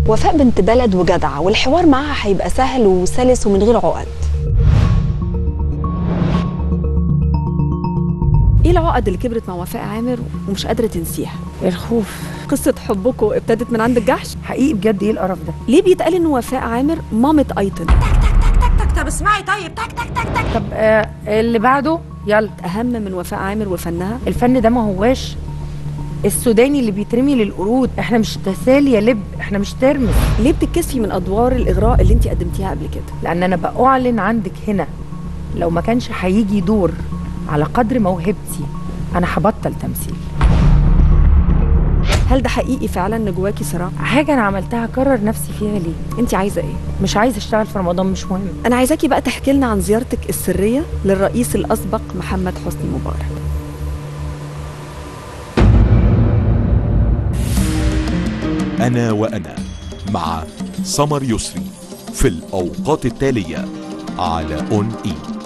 وفاء بنت بلد وجدعة والحوار معاها هيبقى سهل وسلس ومن غير عقد ايه العقد اللي كبرت مع وفاء عامر ومش قادرة تنسيها الخوف قصة حبكم ابتدت من عند الجحش حقيقي بجد ايه القرف ده ليه بيتقال ان وفاء عامر مامة ايتن طب اسمعي طيب تك تك تك تك طب آه اللي بعده يلا اهم من وفاء عامر وفنها الفن ده ما هواش السوداني اللي بيترمي للقرود احنا مش تسالي يا لب احنا مش ترمس ليه بتتكسفي من ادوار الاغراء اللي انت قدمتيها قبل كده لان انا باعلن عندك هنا لو ما كانش هيجي دور على قدر موهبتي انا هبطل تمثيل هل ده حقيقي فعلا ان جواكي صراع حاجه انا عملتها اكرر نفسي فيها ليه انت عايزه ايه مش عايزه اشتغل في رمضان مش مهم انا عايزاكي بقى تحكي لنا عن زيارتك السريه للرئيس الاسبق محمد حسني مبارك أنا وأنا مع سمر يسري في الأوقات التالية على أون إي